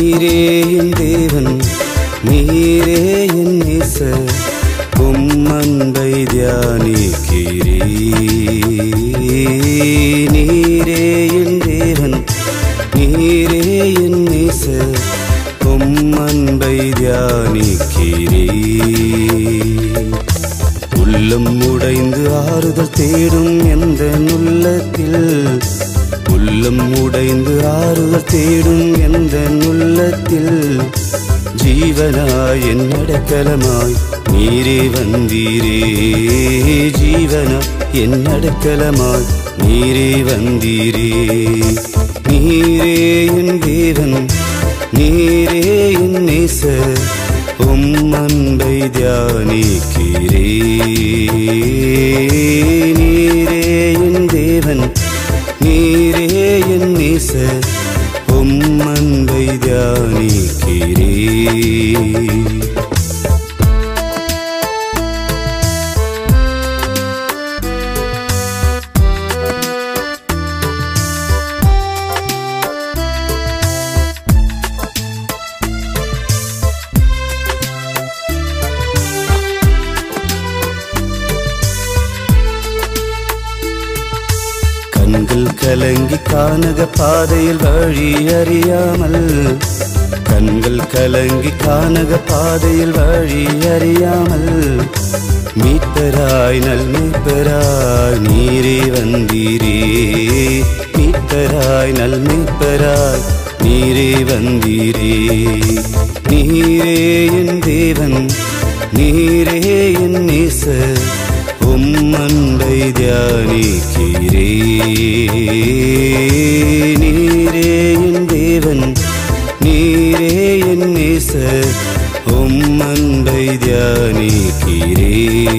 நீரே என் தேவன் நீரே என் நேச உம்மன்பை தியானிக்கிறே நீரே என் தேவன் நீரே என் நேச உம்மன்பை தியானிக்கிறே உள்ளம் உடைந்து ஆறுதல் தேடும் எந்த நுள்ளத்தில் உள்ளம் உடைந்து ஆறுதல் தேடும் எந்த நுள்ளத்தில் ஜீவனாய் என் அடக்கலமாய் நீரே வந்தீரே ஜீவனா என் அடக்கலமாய் நீரே வந்தீரே நீரே என் தேவன் நீரே என் நேச உம் அன்பை தியானிக்கிறே நீரே என் தேவன் நீரே என் நேச உம் அன்பை தியானிக்கிறே கண்கள் கலங்கி கானக பாதையில் வழி அறியாமல் கண்கள் கலங்கி கானக பாதையில் வழி அறியாமல் மீட்பராய் நல் மீட்பராய் நீரே வந்தீரே மீட்பராய் நல் மீட்பராய் நீரே வந்தீரே நீரே என் தேவன் நீரே என் நேச உம் அன்பை தியானிக்கிறே நீரே என் தேவன் நீரே என் நேச உம் அன்பை தியானிக்கிறே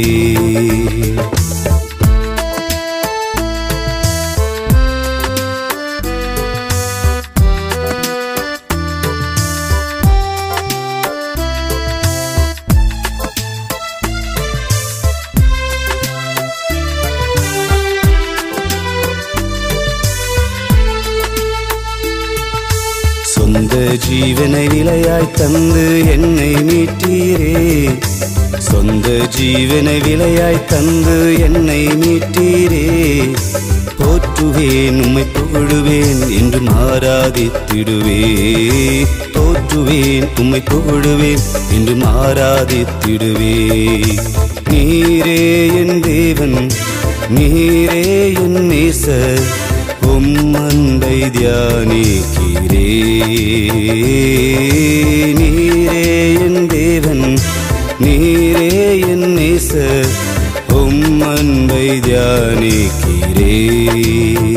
சொந்த ஜீவனை விலையாய் தந்து என்னை மீட்டீரே சொந்த ஜீவனை விலையாய் தந்து என்னை மீட்டீரே போற்றுவேன் உம்மை புகழுவேன் என்று மாறாதித்திடுவே போற்றுவேன் உம்மை புகழுவேன் என்று மாறாதித்திடுவே நீரே என் தேவன் நீரே என் நேச உம் அன்பை தியானிக்கிறே நீரே என் தேவன் நீரே என் நேச உம் அன்பை தியானிக்கிறே